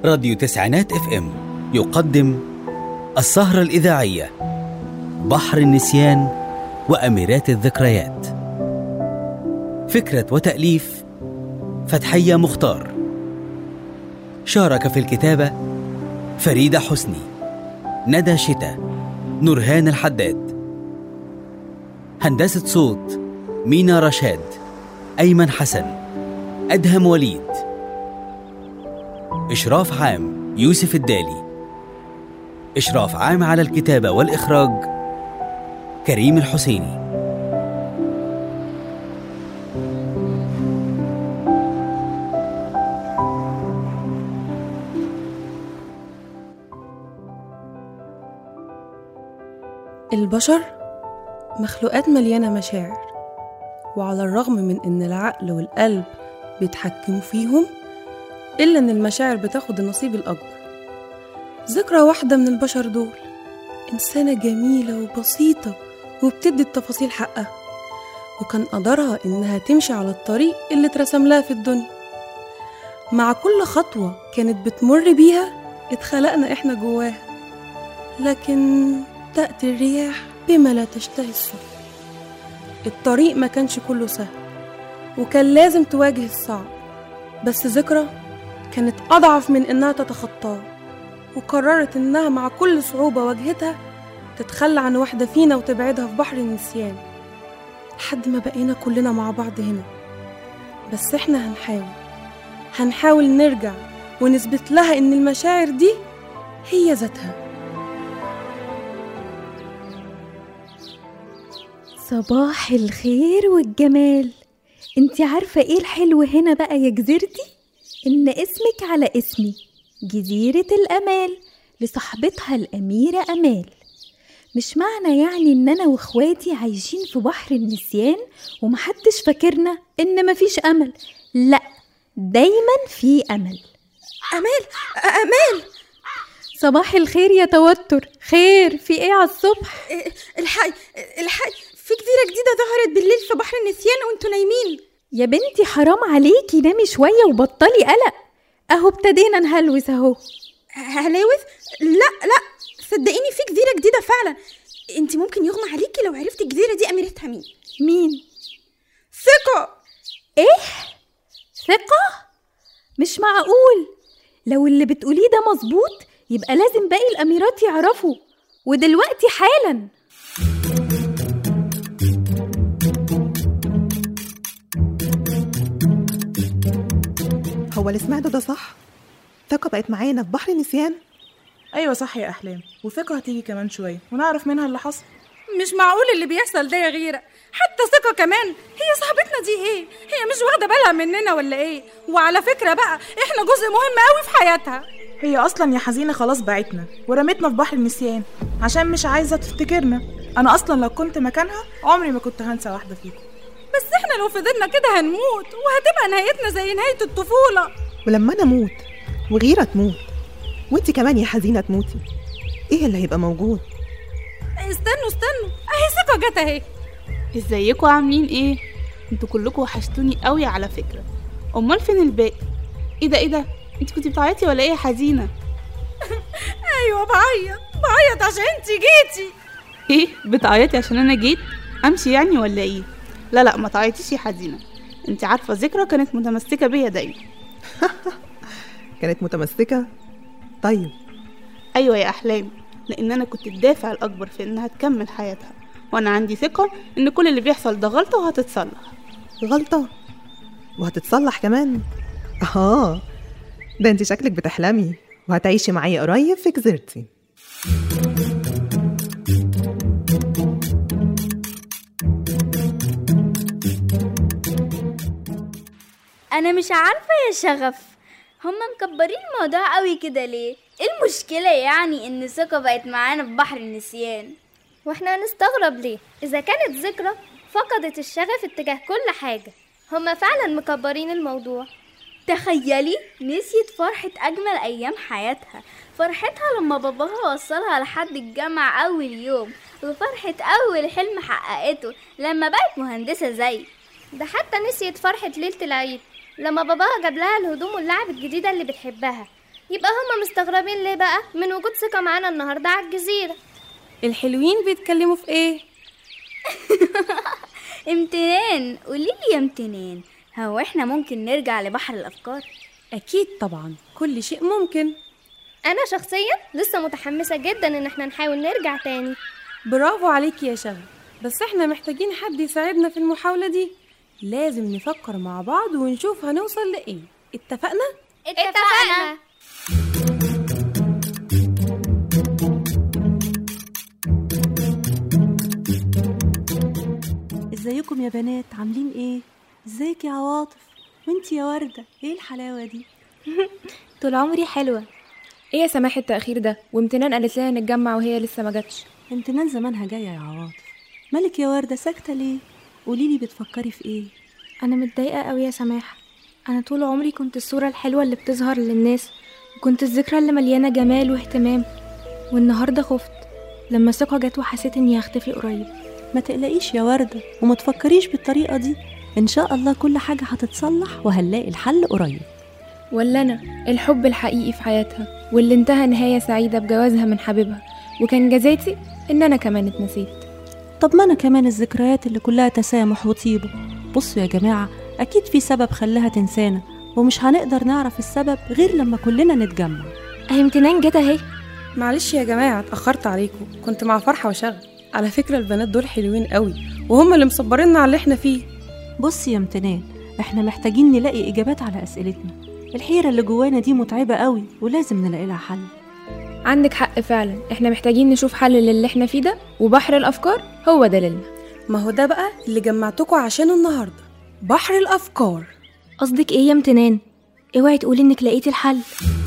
راديو تسعينات اف ام يقدم السهرة الإذاعية بحر النسيان وأميرات الذكريات فكرة وتأليف فتحية مختار شارك في الكتابة فريدة حسني ندى شتا نورهان الحداد هندسة صوت مينا رشاد أيمن حسن أدهم وليد إشراف عام يوسف الدالي إشراف عام على الكتابة والإخراج كريم الحسيني البشر مخلوقات مليانة مشاعر وعلى الرغم من إن العقل والقلب بيتحكموا فيهم إلا إن المشاعر بتاخد النصيب الأكبر ذكرى واحدة من البشر دول إنسانة جميلة وبسيطة وبتدي التفاصيل حقها وكان قدرها إنها تمشي على الطريق اللي اترسم لها في الدنيا مع كل خطوة كانت بتمر بيها اتخلقنا إحنا جواها لكن تأتي الرياح بما لا تشتهي السفن الطريق ما كانش كله سهل وكان لازم تواجه الصعب بس ذكرى كانت أضعف من إنها تتخطاه وقررت إنها مع كل صعوبة واجهتها تتخلى عن واحدة فينا وتبعدها في بحر النسيان لحد ما بقينا كلنا مع بعض هنا بس إحنا هنحاول هنحاول نرجع ونثبت لها إن المشاعر دي هي ذاتها صباح الخير والجمال انت عارفة ايه الحلو هنا بقى يا جزيرتي ان اسمك على اسمي جزيرة الامال لصاحبتها الاميرة امال مش معنى يعني ان انا واخواتي عايشين في بحر النسيان ومحدش فاكرنا ان مفيش امل لا دايما في امل امال امال صباح الخير يا توتر خير في ايه على الصبح الحي الحي في جزيرة جديدة ظهرت بالليل في بحر النسيان وانتوا نايمين يا بنتي حرام عليكي نامي شوية وبطلي قلق اهو ابتدينا نهلوس اهو هلاوس لا لا صدقيني في جزيرة جديدة فعلا انت ممكن يغمى عليكي لو عرفتي الجزيرة دي اميرتها مين مين ثقة ايه ثقة مش معقول لو اللي بتقوليه ده مظبوط يبقى لازم باقي الاميرات يعرفوا ودلوقتي حالا هو اللي سمعته ده صح ثقة بقت معانا في بحر النسيان ايوه صح يا احلام وثقه هتيجي كمان شويه ونعرف منها اللي حصل مش معقول اللي بيحصل ده يا غيرة حتى ثقة كمان هي صاحبتنا دي ايه هي مش واخدة بالها مننا ولا ايه وعلى فكرة بقى احنا جزء مهم قوي في حياتها هي اصلا يا حزينه خلاص بعتنا ورمتنا في بحر النسيان عشان مش عايزه تفتكرنا انا اصلا لو كنت مكانها عمري ما كنت هنسى واحده فيكم بس احنا لو فضلنا كده هنموت وهتبقى نهايتنا زي نهاية الطفولة ولما انا اموت وغيرة تموت وانت كمان يا حزينة تموتي ايه اللي هيبقى موجود استنوا استنوا اهي ثقة جت اهي ازيكم عاملين ايه انتوا كلكم وحشتوني قوي على فكره امال فين الباقي ايه ده ايه ده انت كنتي بتعيطي ولا ايه يا حزينه ايوه بعيط بعيط عشان انتي جيتي ايه بتعيطي عشان انا جيت امشي يعني ولا ايه لا لا ما تعيطيش يا حزينه انت عارفه ذكرى كانت متمسكه بيا دايما كانت متمسكة طيب ايوه يا احلام لان انا كنت الدافع الاكبر في انها تكمل حياتها وانا عندي ثقه ان كل اللي بيحصل ده غلطه وهتتصلح غلطة وهتتصلح كمان اه ده انت شكلك بتحلمي وهتعيشي معايا قريب في جزيرتي انا مش عارفه يا شغف هما مكبرين الموضوع قوي كده ليه ايه المشكله يعني ان ثقه بقت معانا في بحر النسيان واحنا هنستغرب ليه اذا كانت ذكرى فقدت الشغف اتجاه كل حاجه هما فعلا مكبرين الموضوع تخيلي نسيت فرحة أجمل أيام حياتها فرحتها لما باباها وصلها لحد الجامعة أول يوم وفرحة أول حلم حققته لما بقت مهندسة زي ده حتى نسيت فرحة ليلة العيد لما باباها جاب لها الهدوم واللعب الجديدة اللي بتحبها يبقى هما مستغربين ليه بقى من وجود ثقة معانا النهاردة على الجزيرة الحلوين بيتكلموا في ايه امتنان قوليلي يا امتنان هو احنا ممكن نرجع لبحر الافكار اكيد طبعا كل شيء ممكن أنا شخصيا لسه متحمسة جدا إن احنا نحاول نرجع تاني برافو عليكي يا شغل بس احنا محتاجين حد يساعدنا في المحاولة دي لازم نفكر مع بعض ونشوف هنوصل لإيه اتفقنا؟ اتفقنا ازيكم يا بنات عاملين ايه ازيك يا عواطف وانتي يا وردة ايه الحلاوة دي طول عمري حلوة ايه يا سماح التأخير ده وامتنان قالت لنا نتجمع وهي لسه ما جاتش امتنان زمانها جاية يا عواطف مالك يا وردة ساكتة ليه قوليلي بتفكري في ايه انا متضايقة قوي يا سماح انا طول عمري كنت الصورة الحلوة اللي بتظهر للناس وكنت الذكرى اللي مليانة جمال واهتمام والنهاردة خفت لما ثقة جت وحسيت اني هختفي قريب ما تقلقيش يا وردة وما تفكريش بالطريقة دي ان شاء الله كل حاجة هتتصلح وهنلاقي الحل قريب ولا انا الحب الحقيقي في حياتها واللي انتهى نهاية سعيدة بجوازها من حبيبها وكان جزاتي ان انا كمان اتنسيت طب ما انا كمان الذكريات اللي كلها تسامح وطيبة بصوا يا جماعة اكيد في سبب خلاها تنسانا ومش هنقدر نعرف السبب غير لما كلنا نتجمع اهي امتنان جت اهي معلش يا جماعة اتأخرت عليكم كنت مع فرحة وشغل على فكرة البنات دول حلوين قوي وهم اللي مصبريننا على اللي احنا فيه بصي يا امتنان احنا محتاجين نلاقي اجابات على اسئلتنا الحيرة اللي جوانا دي متعبة قوي ولازم نلاقي لها حل عندك حق فعلا احنا محتاجين نشوف حل للي احنا فيه ده وبحر الافكار هو دليلنا ما هو ده بقى اللي جمعتكم عشانه النهاردة بحر الأفكار قصدك ايه يا امتنان اوعي تقولي انك لقيتي الحل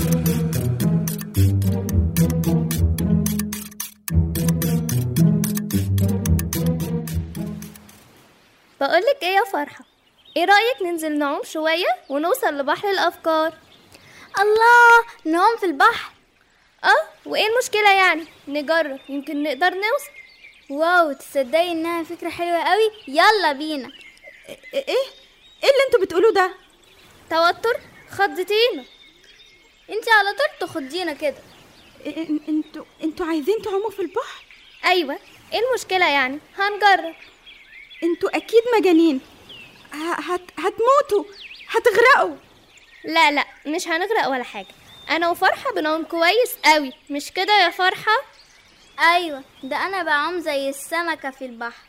بقولك ايه يا فرحة ايه رأيك ننزل نعوم شوية ونوصل لبحر الأفكار الله نعوم في البحر اه وايه المشكلة يعني نجرب يمكن نقدر نوصل واو تصدقي انها فكرة حلوة قوي يلا بينا ايه ايه اللي انتوا بتقولوه ده توتر خضتينا انتي على طول تخضينا كده إن- انتوا انتوا عايزين تعوموا في البحر ايوه ايه المشكلة يعني هنجرب انتوا اكيد مجانين ه- هت... هتموتوا هتغرقوا لا لا مش هنغرق ولا حاجة انا وفرحة بنعوم كويس قوي مش كده يا فرحة ايوه ده انا بعوم زي السمكة في البحر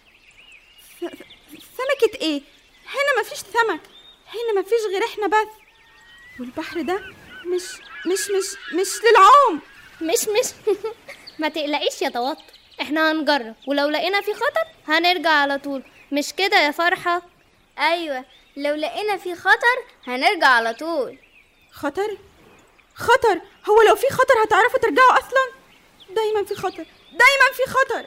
سمكة ايه هنا مفيش سمك هنا مفيش غير احنا بس والبحر ده مش مش مش مش للعوم مش مش ما تقلقيش يا توتر احنا هنجرب ولو لقينا في خطر هنرجع على طول مش كده يا فرحة ايوه لو لقينا في خطر هنرجع على طول خطر خطر هو لو في خطر هتعرفوا ترجعوا اصلا دايما في خطر دايما في خطر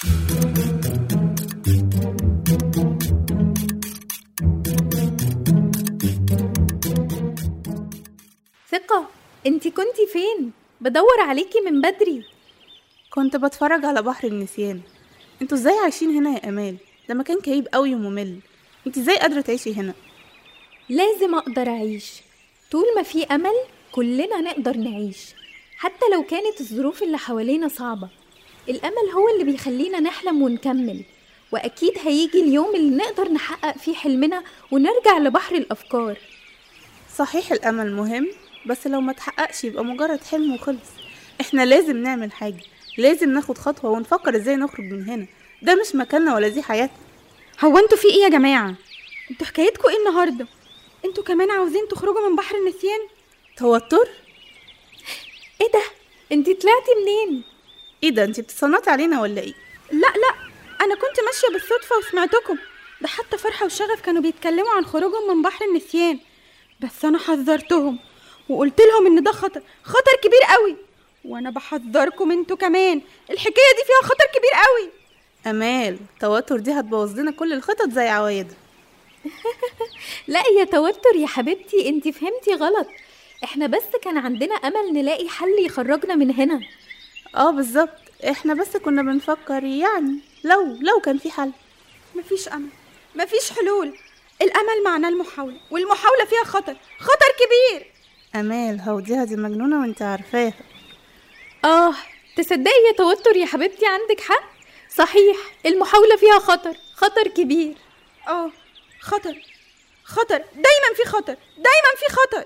ثقة انتي كنتي فين بدور عليكي من بدري كنت بتفرج على بحر النسيان انتوا ازاي عايشين هنا يا امال ده مكان كئيب قوي وممل انت ازاي قادره تعيشي هنا لازم اقدر اعيش طول ما في امل كلنا نقدر نعيش حتى لو كانت الظروف اللي حوالينا صعبة الامل هو اللي بيخلينا نحلم ونكمل واكيد هيجي اليوم اللي نقدر نحقق فيه حلمنا ونرجع لبحر الافكار صحيح الامل مهم بس لو ما تحققش يبقى مجرد حلم وخلص احنا لازم نعمل حاجه لازم ناخد خطوه ونفكر ازاي نخرج من هنا ده مش مكاننا ولا دي حياتنا هو انتوا في ايه يا جماعه انتوا حكايتكوا ايه النهارده انتوا كمان عاوزين تخرجوا من بحر النسيان توتر ايه ده انتي طلعتي منين ايه ده انت بتصنطي علينا ولا ايه لا لا انا كنت ماشيه بالصدفه وسمعتكم ده حتى فرحه وشغف كانوا بيتكلموا عن خروجهم من بحر النسيان بس انا حذرتهم وقلت لهم ان ده خطر خطر كبير قوي وانا بحذركم انتوا كمان الحكايه دي فيها خطر كبير قوي امال توتر دي هتبوظ لنا كل الخطط زي عوايدها لا يا توتر يا حبيبتي انتي فهمتي غلط احنا بس كان عندنا امل نلاقي حل يخرجنا من هنا اه بالظبط احنا بس كنا بنفكر يعني لو لو كان في حل مفيش امل مفيش حلول الامل معناه المحاوله والمحاوله فيها خطر خطر كبير امال هوديها دي مجنونه وانت عارفاها اه تصدقي يا توتر يا حبيبتي عندك حق صحيح المحاولة فيها خطر خطر كبير اه خطر خطر دايما في خطر دايما في خطر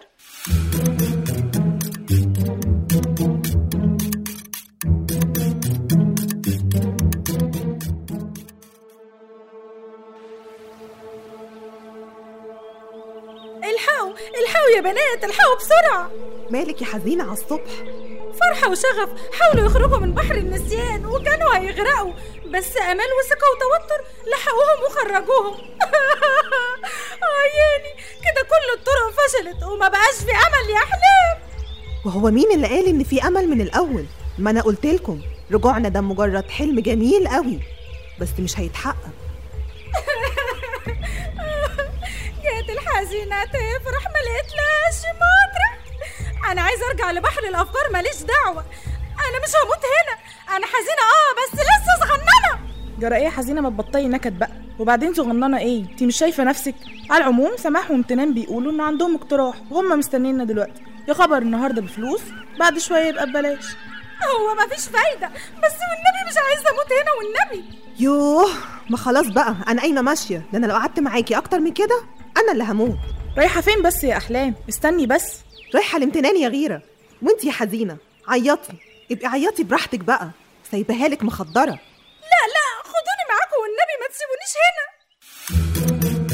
الحقوا الحقوا يا بنات الحقوا بسرعة مالك يا حزينة على الصبح فرحة وشغف حاولوا يخرجوا من بحر النسيان وكانوا هيغرقوا بس أمال وثقة وتوتر لحقوهم وخرجوهم عياني كده كل الطرق فشلت وما بقاش في أمل يا أحلام وهو مين اللي قال إن في أمل من الأول ما أنا قلت لكم رجوعنا ده مجرد حلم جميل قوي بس مش هيتحقق جات الحزينة تفرح ما لقيتلاش مطرح أنا عايزة أرجع لبحر الأفكار ماليش دعوة أنا مش هموت هنا أنا حزينة آه بس لسه صغننة جرى ايه حزينه ما تبطلي نكد بقى وبعدين صغننه ايه انت مش شايفه نفسك على العموم سماح وامتنان بيقولوا ان عندهم اقتراح وهم مستنينا دلوقتي يا خبر النهارده بفلوس بعد شويه يبقى ببلاش هو مفيش فايدة بس والنبي مش عايزة أموت هنا والنبي يوه ما خلاص بقى أنا قايمة ماشية ده أنا لو قعدت معاكي أكتر من كده أنا اللي هموت رايحه فين بس يا احلام استني بس رايحة الامتنان يا غيرة وانت يا حزينة عيطي ابقي عيطي براحتك بقى سايبها لك مخدرة لا لا خدوني معاكم والنبي ما تسيبونيش هنا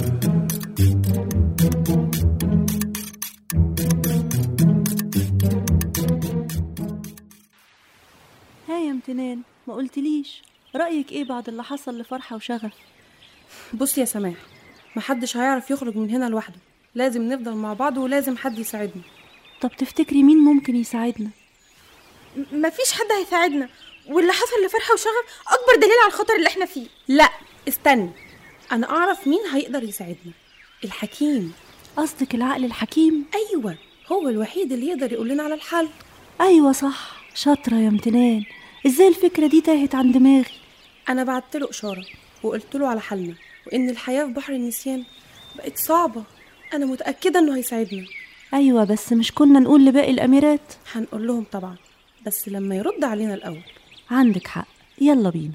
ها يا امتنان ما قلتليش رأيك ايه بعد اللي حصل لفرحة وشغف بص يا سماح محدش هيعرف يخرج من هنا لوحده لازم نفضل مع بعض ولازم حد يساعدنا طب تفتكري مين ممكن يساعدنا م- مفيش حد هيساعدنا واللي حصل لفرحة وشغف أكبر دليل على الخطر اللي احنا فيه لا استني انا اعرف مين هيقدر يساعدنا الحكيم قصدك العقل الحكيم ايوه هو الوحيد اللي يقدر يقول لنا على الحل ايوه صح شاطرة يا امتنان ازاي الفكرة دي تاهت عن دماغي انا بعت له اشاره وقلت له على حلنا وان الحياه في بحر النسيان بقت صعبه انا متاكده انه هيساعدنا ايوه بس مش كنا نقول لباقي الاميرات هنقول لهم طبعا بس لما يرد علينا الاول عندك حق يلا بينا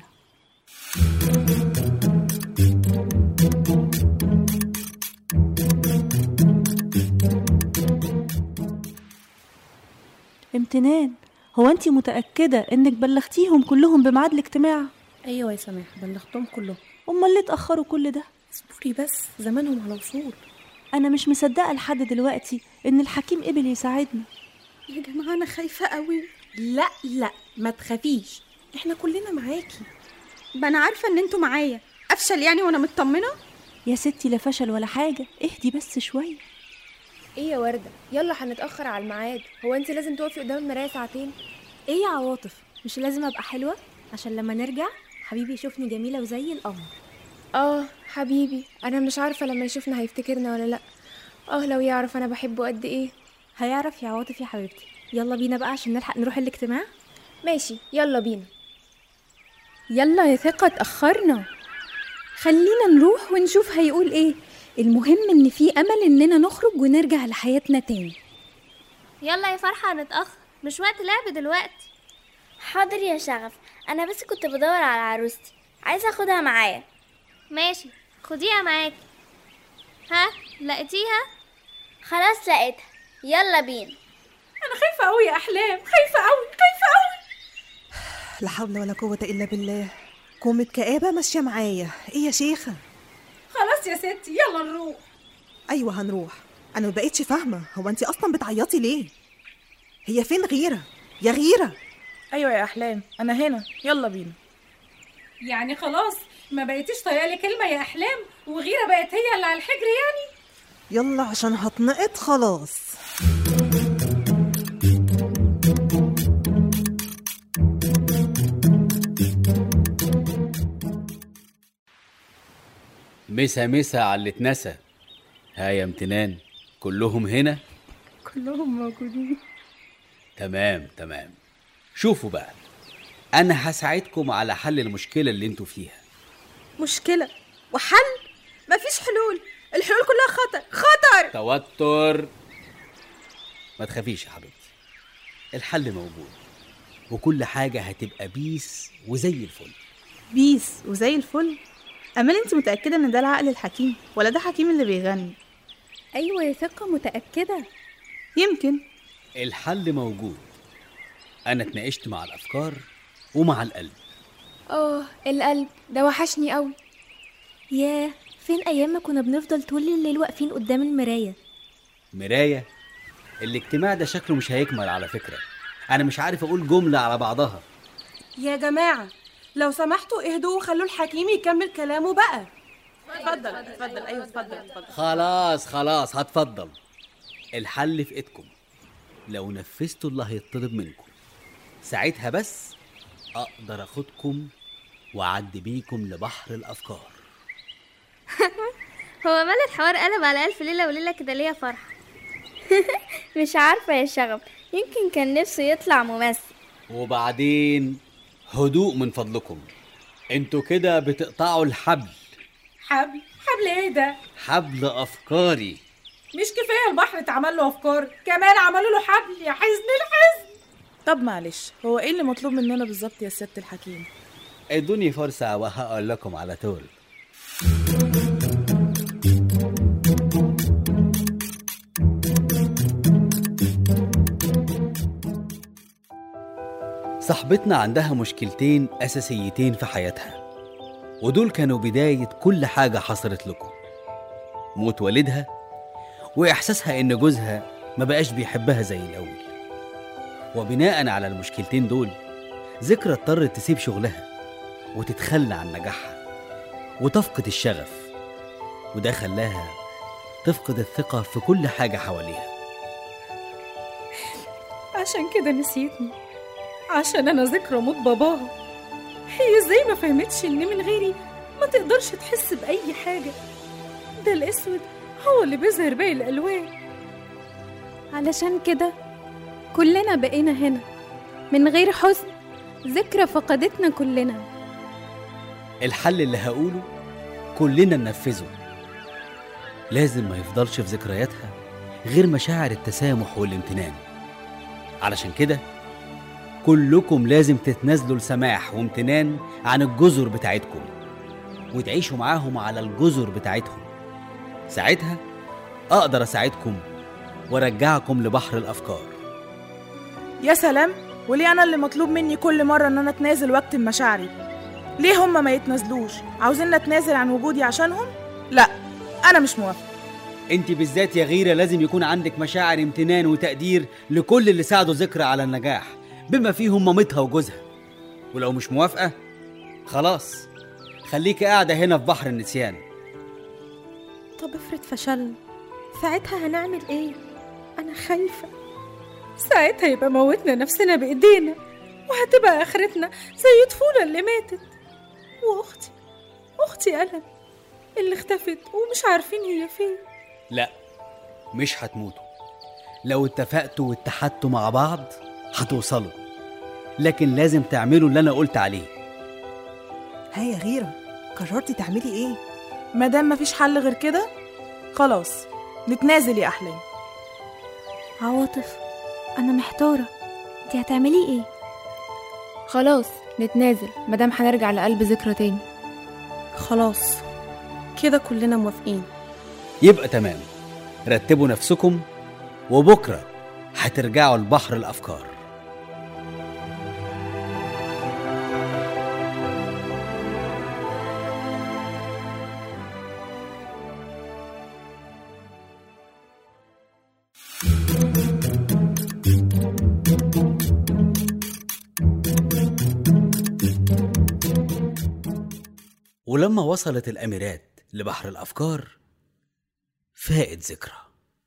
امتنان هو انت متأكدة انك بلغتيهم كلهم بميعاد الاجتماع ايوه يا سماح بلغتهم كلهم امال ليه اتأخروا كل ده اصبري بس زمانهم على وصول انا مش مصدقة لحد دلوقتي ان الحكيم قبل يساعدنا يا جماعة أنا خايفة قوي لا لا ما تخافيش احنا كلنا معاكي ما أنا عارفة إن انتوا معايا أفشل يعني وأنا مطمنة يا ستي لا فشل ولا حاجة اهدي بس شوية ايه يا وردة يلا هنتأخر على الميعاد هو انت لازم تقفي قدام المراية ساعتين ايه يا عواطف مش لازم ابقى حلوة عشان لما نرجع حبيبي يشوفني جميلة وزي القمر اه حبيبي انا مش عارفة لما يشوفنا هيفتكرنا ولا لا اه لو يعرف انا بحبه قد ايه هيعرف يا عواطف يا حبيبتي يلا بينا بقى عشان نلحق نروح الاجتماع ماشي يلا بينا يلا يا ثقة اتأخرنا خلينا نروح ونشوف هيقول ايه المهم ان في امل اننا نخرج ونرجع لحياتنا تاني يلا يا فرحة هنتأخر مش وقت لعب دلوقتي حاضر يا شغف انا بس كنت بدور على عروستي عايزه اخدها معايا ماشي خديها معاكي ها لقيتيها خلاص لقيتها يلا بينا انا خايفه قوي يا احلام خايفه قوي خايفه قوي لا حول ولا قوة إلا بالله كومة كآبة ماشية معايا إيه يا شيخة خلاص يا ستي يلا نروح أيوة هنروح أنا ما بقتش فاهمة هو أنت أصلا بتعيطي ليه هي فين غيرة يا غيرة ايوه يا احلام انا هنا يلا بينا يعني خلاص ما بقيتيش طايقه لي كلمه يا احلام وغيره بقت هي اللي على الحجر يعني يلا عشان هتنقط خلاص مسا مسا على اللي اتنسى ها يا امتنان كلهم هنا كلهم موجودين تمام تمام شوفوا بقى انا هساعدكم على حل المشكله اللي انتوا فيها مشكلة وحل مفيش حلول الحلول كلها خطر خطر توتر ما تخافيش يا حبيبتي الحل موجود وكل حاجة هتبقى بيس وزي الفل بيس وزي الفل امال انت متاكده ان ده العقل الحكيم ولا ده حكيم اللي بيغني ايوه يا ثقه متاكده يمكن الحل موجود أنا اتناقشت مع الأفكار ومع القلب اه القلب ده وحشني قوي ياه فين ايام ما كنا بنفضل طول الليل واقفين قدام المرايه مراية الاجتماع ده شكله مش هيكمل على فكرة أنا مش عارف أقول جملة على بعضها يا جماعة لو سمحتوا اهدوا وخلوا الحكيم يكمل كلامه بقى اتفضل اتفضل ايوه اتفضل اتفضل خلاص خلاص هتفضل الحل في ايدكم لو نفذتوا اللي هيطلب منكم ساعتها بس اقدر اخدكم واعدي بيكم لبحر الافكار هو مال الحوار قلب على ألف ليلة وليلة كده ليه يا فرحة مش عارفة يا شغب يمكن كان نفسه يطلع ممثل وبعدين هدوء من فضلكم انتوا كده بتقطعوا الحبل حبل حبل ايه ده حبل افكاري مش كفايه البحر اتعمل له افكار كمان عملوا له حبل يا حزن الحزن طب معلش هو ايه اللي مطلوب مننا بالظبط يا سياده الحكيم ادوني فرصة وهقول لكم على طول صاحبتنا عندها مشكلتين أساسيتين في حياتها ودول كانوا بداية كل حاجة حصلت لكم موت والدها وإحساسها إن جوزها ما بقاش بيحبها زي الأول وبناء على المشكلتين دول ذكرى اضطرت تسيب شغلها وتتخلى عن نجاحها وتفقد الشغف وده خلاها تفقد الثقة في كل حاجة حواليها عشان كده نسيتني عشان انا ذكرى موت باباها هي ازاي ما فهمتش ان من غيري ما تقدرش تحس باي حاجه ده الاسود هو اللي بيظهر باقي الالوان علشان كده كلنا بقينا هنا من غير حزن ذكرى فقدتنا كلنا الحل اللي هقوله كلنا ننفذه لازم ما يفضلش في ذكرياتها غير مشاعر التسامح والامتنان علشان كده كلكم لازم تتنازلوا لسماح وامتنان عن الجزر بتاعتكم وتعيشوا معاهم على الجزر بتاعتهم ساعتها اقدر اساعدكم وارجعكم لبحر الافكار يا سلام وليه انا اللي مطلوب مني كل مره ان انا اتنازل واكتم مشاعري ليه هما ما يتنازلوش عاوزين اتنازل عن وجودي عشانهم لا انا مش موافق انت بالذات يا غيره لازم يكون عندك مشاعر امتنان وتقدير لكل اللي ساعدوا ذكرى على النجاح بما فيهم مامتها وجوزها ولو مش موافقه خلاص خليكي قاعده هنا في بحر النسيان طب افرض فشلنا ساعتها هنعمل ايه انا خايفه ساعتها يبقى موتنا نفسنا بايدينا وهتبقى اخرتنا زي طفوله اللي ماتت واختي اختي ألم اللي اختفت ومش عارفين هي فين لا مش هتموتوا لو اتفقتوا واتحدتوا مع بعض هتوصلوا لكن لازم تعملوا اللي انا قلت عليه ها يا غيرة قررتي تعملي ايه؟ مادام مفيش حل غير كده خلاص نتنازل يا احلام عواطف انا محتاره انتي هتعملي ايه خلاص نتنازل مادام هنرجع لقلب ذكرى تاني خلاص كده كلنا موافقين يبقى تمام رتبوا نفسكم وبكره هترجعوا لبحر الافكار ولما وصلت الأميرات لبحر الأفكار فاقت ذكرى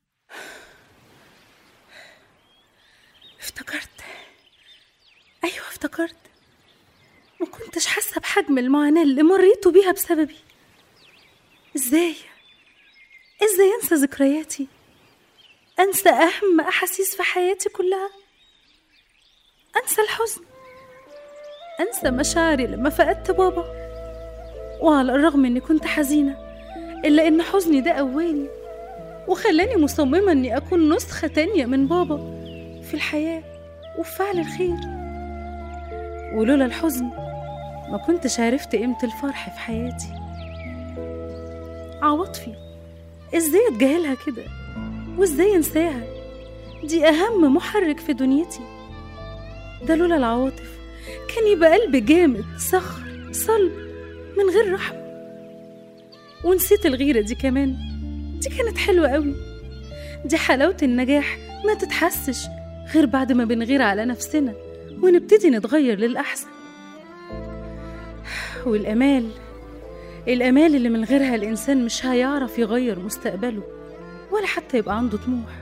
افتكرت ايوه افتكرت ما كنتش حاسه بحجم المعاناه اللي مريتوا بيها بسببي ازاي ازاي انسى ذكرياتي انسى اهم احاسيس في حياتي كلها انسى الحزن انسى مشاعري لما فقدت بابا وعلى الرغم اني كنت حزينه الا ان حزني ده قواني وخلاني مصممة إني أكون نسخة تانية من بابا في الحياة وفي فعل الخير ولولا الحزن ما كنتش عرفت قيمة الفرح في حياتي عواطفي ازاي اتجاهلها كده وازاي انساها دي اهم محرك في دنيتي ده لولا العواطف كان يبقى قلبي جامد صخر صلب من غير رحمة ونسيت الغيرة دي كمان دي كانت حلوة قوي دي حلاوة النجاح ما تتحسش غير بعد ما بنغير على نفسنا ونبتدي نتغير للأحسن والأمال الأمال اللي من غيرها الإنسان مش هيعرف يغير مستقبله ولا حتى يبقى عنده طموح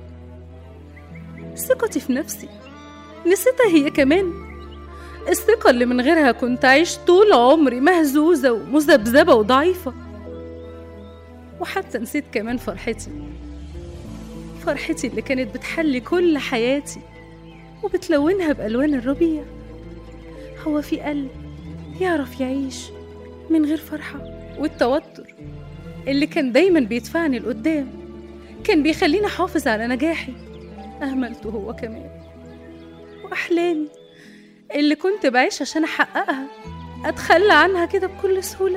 ثقتي في نفسي نسيتها هي كمان الثقة اللي من غيرها كنت أعيش طول عمري مهزوزة ومذبذبة وضعيفة وحتى نسيت كمان فرحتي فرحتي اللي كانت بتحلي كل حياتي وبتلونها بألوان الربيع هو في قلب يعرف يعيش من غير فرحة والتوتر اللي كان دايما بيدفعني لقدام كان بيخليني أحافظ على نجاحي أهملته هو كمان وأحلامي اللي كنت بعيش عشان أحققها أتخلى عنها كده بكل سهولة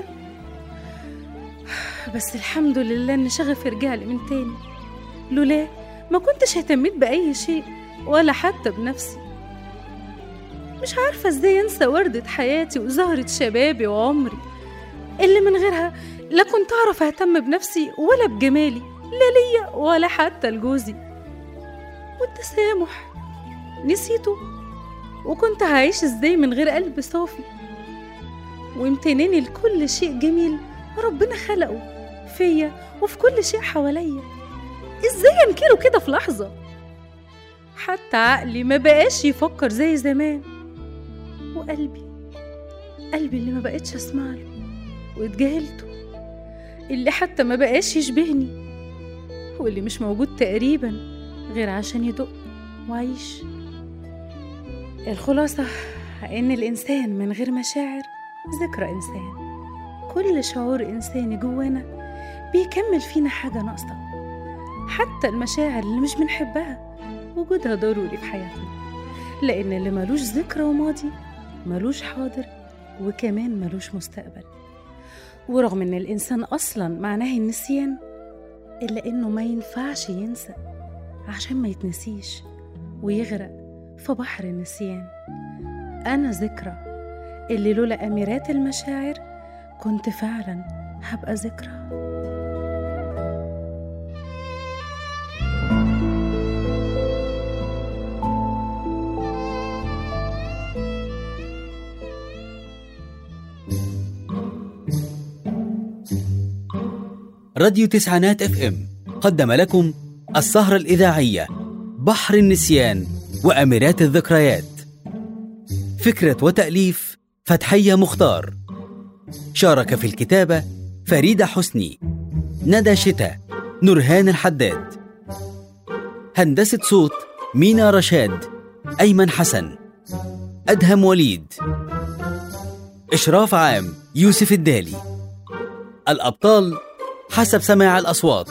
بس الحمد لله إن شغفي رجعلي من تاني لولاه ما كنتش اهتميت بأي شيء ولا حتى بنفسي مش عارفة ازاي انسى وردة حياتي وزهرة شبابي وعمري اللي من غيرها لا كنت أعرف أهتم بنفسي ولا بجمالي لا ليا ولا حتى لجوزي والتسامح نسيته وكنت هعيش ازاي من غير قلب صافي وامتناني لكل شيء جميل ربنا خلقه فيا وفي كل شيء حواليا ازاي انكره كده في لحظة حتى عقلي ما بقاش يفكر زي زمان وقلبي قلبي اللي ما بقتش اسمع له واتجاهلته اللي حتى ما بقاش يشبهني واللي مش موجود تقريبا غير عشان يدق وعيش الخلاصة إن الإنسان من غير مشاعر ذكرى إنسان كل شعور إنساني جوانا بيكمل فينا حاجة ناقصة حتى المشاعر اللي مش بنحبها وجودها ضروري في حياتنا لأن اللي ملوش ذكرى وماضي ملوش حاضر وكمان ملوش مستقبل ورغم إن الإنسان أصلا معناه النسيان إلا إنه ما ينفعش ينسى عشان ما يتنسيش ويغرق في بحر النسيان أنا ذكرى اللي لولا أميرات المشاعر كنت فعلا هبقى ذكرى راديو تسعينات اف ام قدم لكم السهرة الإذاعية بحر النسيان وأميرات الذكريات فكرة وتأليف فتحية مختار شارك في الكتابة فريدة حسني ندى شتا نورهان الحداد هندسة صوت مينا رشاد أيمن حسن أدهم وليد إشراف عام يوسف الدالي الأبطال حسب سماع الأصوات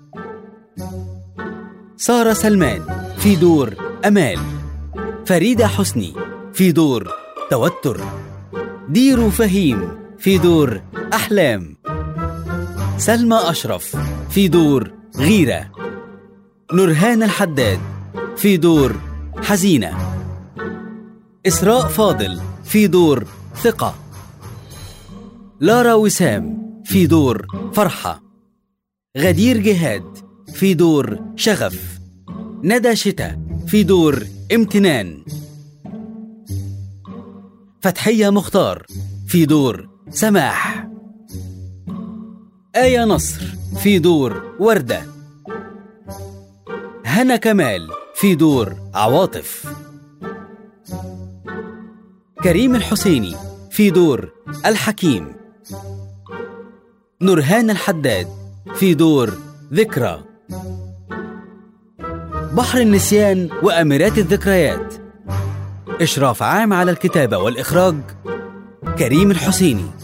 سارة سلمان في دور أمال فريدة حسني في دور توتر ديرو فهيم في دور أحلام سلمى أشرف في دور غيرة نورهان الحداد في دور حزينة إسراء فاضل في دور ثقة لارا وسام في دور فرحة غدير جهاد في دور شغف ندى شتا في دور امتنان فتحية مختار في دور سماح آية نصر في دور وردة هنا كمال في دور عواطف كريم الحسيني في دور الحكيم نورهان الحداد في دور ذكرى بحر النسيان وأميرات الذكريات إشراف عام على الكتابة والإخراج كريم الحسيني